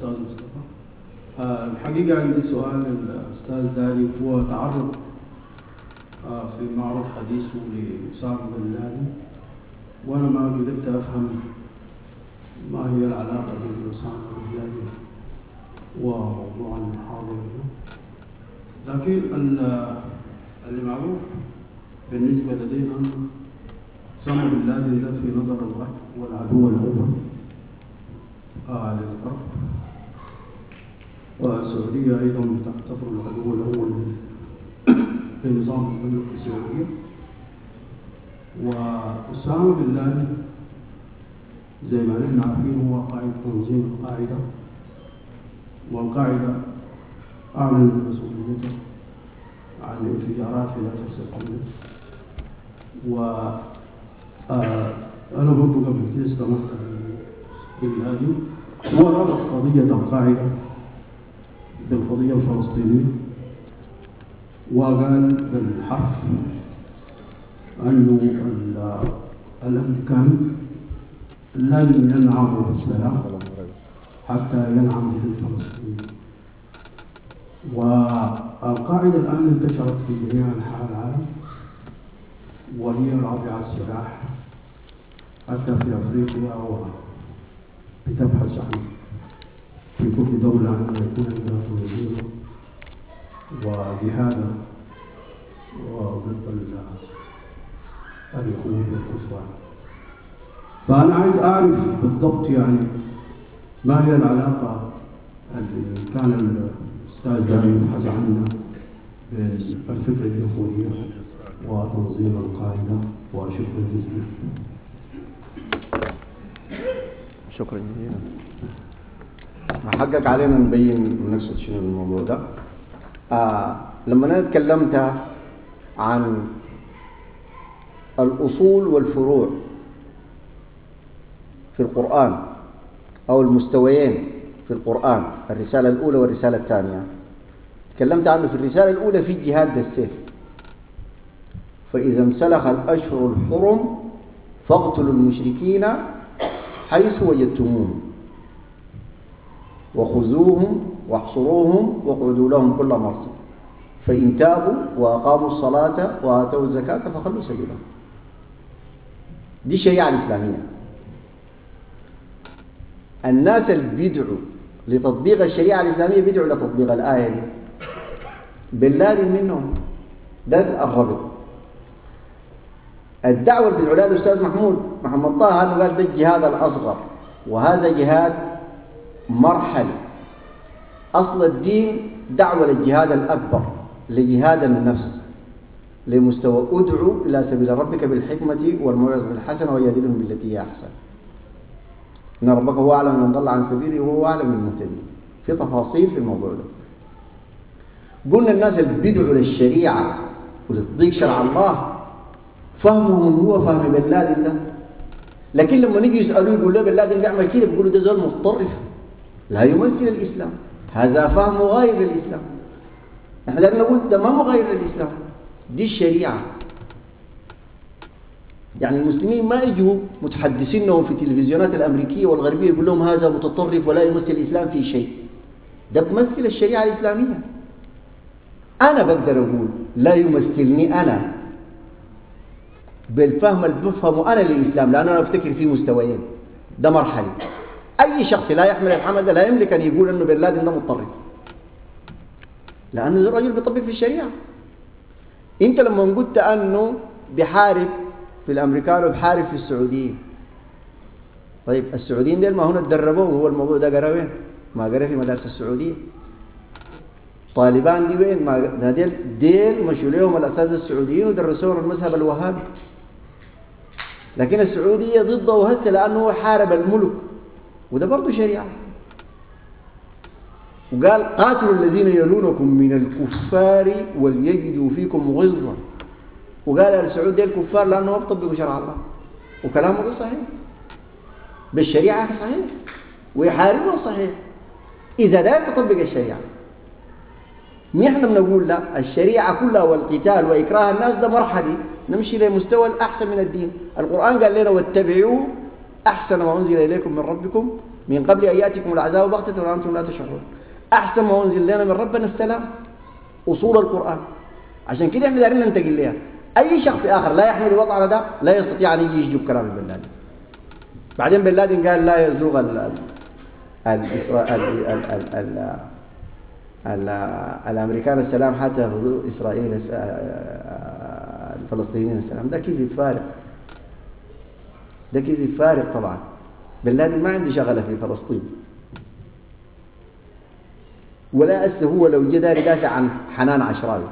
أستاذ مصطفى آه، الحقيقة عندي سؤال الأستاذ داري هو تعرض آه، في معرض حديثه لأسامة بن لادن وأنا ما قدرت أفهم ما هي العلاقة بين أسامة بن لادن وموضوع المحاضرة لكن ال- اللي معروف بالنسبة لدينا أن أسامة بن لادن ده في نظر الغرب هو العدو الأول آه للغرب والسعودية أيضا تعتبر العدو الأول لنظام المملكة السعودية وأسامة بن لادن زي ما نحن عارفين هو قائد تنظيم القاعدة والقاعدة أعلنت مسؤوليته عن انفجارات في 11 سبتمبر و آه، أنا برضو قبل كده استمعت بن لادن هو ربط قضية القاعدة بالقضية الفلسطينية وقال بالحرف أنه ال- الأمريكان لن ينعموا بالسلام حتى ينعم به الفلسطينيين والقاعدة الآن انتشرت في جميع أنحاء العالم وهي رافعة السلاح حتى في أفريقيا وبتبحث عن في كل دولة أن يكون عندها تنظيم وجهادا وضد ال- اليهود والكفار فأنا عايز أعرف بالضبط يعني ما هي العلاقة اللي كان الأستاذ داري يبحث عنها بين الفكرة اليهودية وتنظيم القاعدة وشكرا جزيلا شكرا جزيلا حقك علينا نبين ونقصد شنو الموضوع ده آه لما انا تكلمت عن الاصول والفروع في القران او المستويين في القران الرساله الاولى والرساله الثانيه تكلمت عنه في الرساله الاولى في جهاد بالسيف فاذا انسلخ الاشهر الحرم فاقتلوا المشركين حيث وجدتموهم وخذوهم واحصروهم واقعدوا لهم كل مرصد فإن تابوا وأقاموا الصلاة وآتوا الزكاة فخلوا سبيلهم دي الشريعة الإسلامية الناس اللي بيدعوا لتطبيق الشريعة الإسلامية بيدعوا لتطبيق الآية دي باللادن منهم ده الربط الدعوة اللي بيدعو لها الأستاذ محمود محمد طه أنه قال ده الجهاد الأصغر وهذا جهاد مرحلي أصل الدين دعوة للجهاد الأكبر لجهاد النفس لمستوى ادعو إلى سبيل ربك بالحكمة والموعظة الحسنة وجادلهم بالتي هي أحسن إن ربك هو أعلم من ضل عن سبيله وهو أعلم بالمهتدين في تفاصيل في الموضوع ده قلنا الناس اللي بيدعوا للشريعة ولتطبيق شرع الله فهمهم هو فهم بن لادن ده لكن لما نيجي يسألوه يقول له بن لادن بيعمل كده بيقولوا ده زول متطرف لا يمثل الإسلام هذا فهم غير للإسلام احنا لازم نقول ده ما مغاير للإسلام دي الشريعة يعني المسلمين ما يجوا متحدثينهم في التلفزيونات الأمريكية والغربية يقول لهم هذا متطرف ولا يمثل الإسلام في شيء ده بمثل الشريعة الإسلامية أنا بقدر أقول لا يمثلني أنا بالفهم اللي بفهمه أنا للإسلام لأن أنا أفتكر فيه مستويين ده مرحلي أي شخص لا يحمل الحمل ده لا يملك أن يقول أنه بن لادن ده متطرف لأنه الرجل بيطبق في الشريعة أنت لما قلت أنه بحارب في الأمريكان وبحارب في السعوديين طيب السعوديين ديل ما هنا تدربوا هو الموضوع ده قرا وين؟ ما قرا في مدارس السعودية طالبان دي وين؟ ما ده ديل ديل مشوا لهم الأساتذة السعوديين ودرسوهم المذهب الوهابي لكن السعودية ضده هسه لأنه هو حارب الملك وده برضه شريعة وقال قاتلوا الذين يلونكم من الكفار وليجدوا فيكم غلظة وقال السعود دي الكفار لأنه ما بيطبقوا شرع الله وكلامه ده صحيح بالشريعة صحيح ويحاربوا صحيح إذا داير تطبق الشريعة نحن بنقول لا الشريعة كلها والقتال وإكراه الناس ده مرحلي نمشي لمستوى الأحسن من الدين القرآن قال لنا واتبعوا أحسن ما أنزل إليكم من ربكم من قبل أن يأتيكم العذاب بغتة وأنتم لا تشعرون أحسن ما أنزل لنا من ربنا السلام أصول القرآن عشان كده احنا دارين ننتقل لها أي شخص آخر لا يحمل وضعنا ده لا يستطيع أن يجي يجيب كلام بن لادن بعدين بن لادن قال لا يزوغ ال ال الامريكان السلام حتى ياخذوا اسرائيل الفلسطينيين السلام ده كذب فارغ ده كذب فارغ طبعا بن لادن ما عنده شغله في فلسطين ولا أسه هو لو جدار يدافع عن حنان عشراوي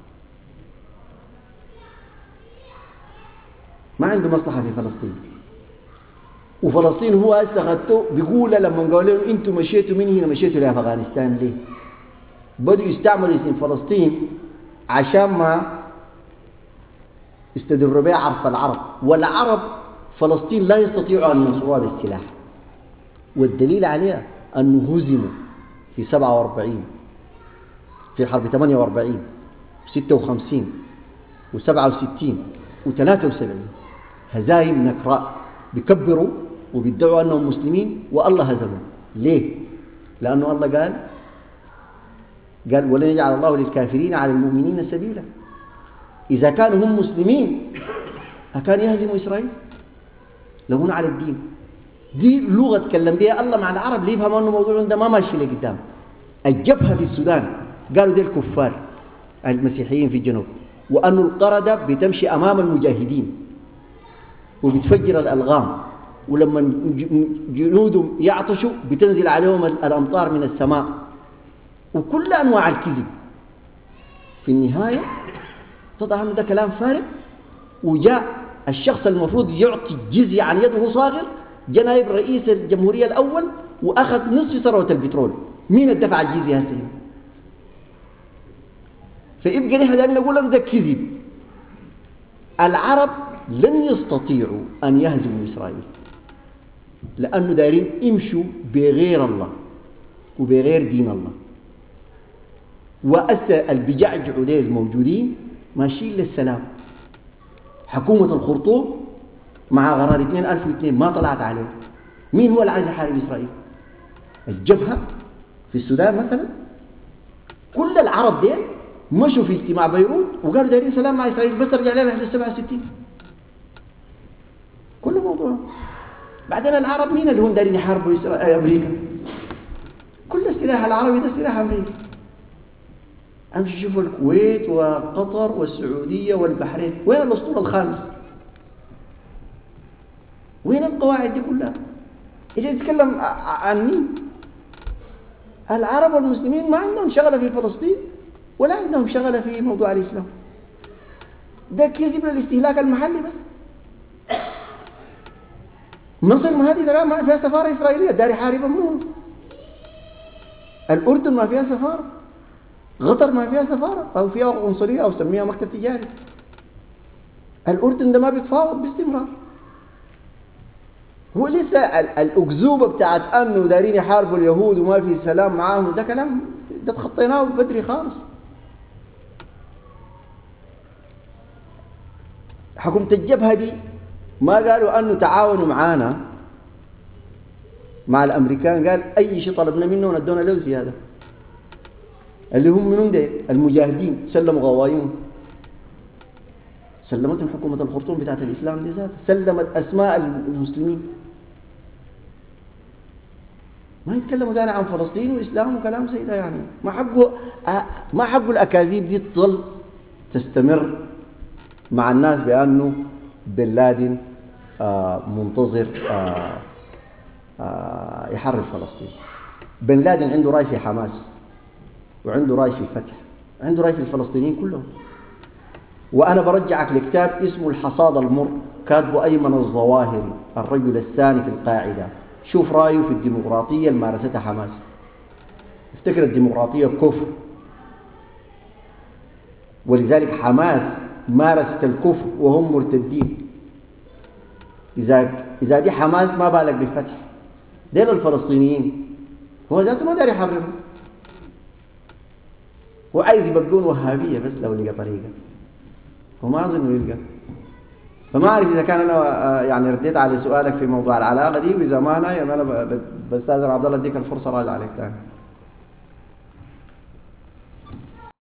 ما عنده مصلحة في فلسطين وفلسطين هو هسه اخذته بيقول لما قالوا لهم انتم مشيتوا من هنا مشيتوا لافغانستان ليه؟ بدوا يستعملوا اسم فلسطين عشان ما استدروا بها عرف العرب والعرب فلسطين لا يستطيعوا ان ينصروها بالسلاح والدليل عليها انه هزموا في 47 في حرب 48 و56 و67 و73 هزايم نكراء بيكبروا وبيدعوا انهم مسلمين والله هزمهم ليه؟ لانه الله قال قال ولن يجعل الله للكافرين على المؤمنين سبيلا اذا كانوا هم مسلمين أكان يهزموا اسرائيل لهون على الدين دي لغه تكلم بها الله مع العرب ليفهموا انه موضوع ده ما ماشي لقدام الجبهه في السودان قالوا دي الكفار المسيحيين في الجنوب وأن القردة بتمشي أمام المجاهدين وبتفجر الألغام ولما جنودهم يعطشوا بتنزل عليهم الأمطار من السماء وكل أنواع الكذب في النهاية تضع أنه ده كلام فارغ وجاء الشخص المفروض يعطي الجزية عن يده صاغر جاء نائب رئيس الجمهورية الأول وأخذ نصف ثروة البترول مين الدفع الجزية هسه فيبقى نحن دائما نقول لهم ده كذب العرب لن يستطيعوا أن يهزموا إسرائيل لأنه دايرين يمشوا بغير الله وبغير دين الله وأسا البجعجعوا ديل الموجودين ماشيين للسلام حكومة الخرطوم مع غرار 2002 ما طلعت عليه مين هو اللي عايز يحارب إسرائيل الجبهة في السودان مثلا كل العرب ديل مشوا في اجتماع بيروت وقالوا دايرين سلام مع إسرائيل بس رجع لنا في 67 كل موضوع بعدين العرب مين اللي هم دايرين يحاربوا أمريكا كل السلاح العربي ده سلاح أمريكا أمشي شوفوا الكويت وقطر والسعودية والبحرين وين الأسطول الخامس وين القواعد دي كلها إذا تتكلم عن مين العرب والمسلمين ما عندهم شغلة في فلسطين ولا عندهم شغلة في موضوع الإسلام ده كذب للاستهلاك المحلي بس مصر ما هذه الآن ما فيها سفارة إسرائيلية داري حاربة منهم الأردن ما فيها سفارة قطر ما فيها سفارة أو فيها قنصلية أو سميها مكتب تجاري الأردن ده ما بيتفاوض باستمرار هو لسه الأكذوبة بتاعت أنه دارين يحاربوا اليهود وما في سلام معاهم ده كلام ده تخطيناه بدري خالص حكومة الجبهة دي ما قالوا أنه تعاونوا معانا مع الأمريكان قال أي شيء طلبنا منه ندونا له زيادة اللي هم منهم ده المجاهدين سلموا غوايون سلمتهم حكومة الخرطوم بتاعت الإسلام دي ذاتها سلمت أسماء المسلمين ما يتكلموا ثاني عن فلسطين والإسلام وكلام زي ده يعني ما حقه ما حقه الأكاذيب دي تظل تستمر مع الناس بأنه بن لادن آه منتظر آه آه يحرر فلسطين بن لادن عنده رأي في حماس وعنده رأي في الفتح عنده رأي في الفلسطينيين كلهم وأنا برجعك لكتاب اسمه الحصاد المر كاتبه أيمن الظواهري الرجل الثاني في القاعدة شوف رأيه في الديمقراطية اللي مارستها حماس افتكر الديمقراطية كفر ولذلك حماس مارست الكفر وهم مرتدين إذا إذا دي حماس ما بالك بالفتح ديل الفلسطينيين هو ذاته ما داري يحررهم هو عايز يبقون وهابية بس لو لقى طريقة وما أظن يلقى فما اعرف اذا كان انا آه، يعني رديت على سؤالك في موضوع العلاقه دي واذا ما انا يعني انا ب- ب- بستاذن عبد الله اديك الفرصه راجع عليك ثاني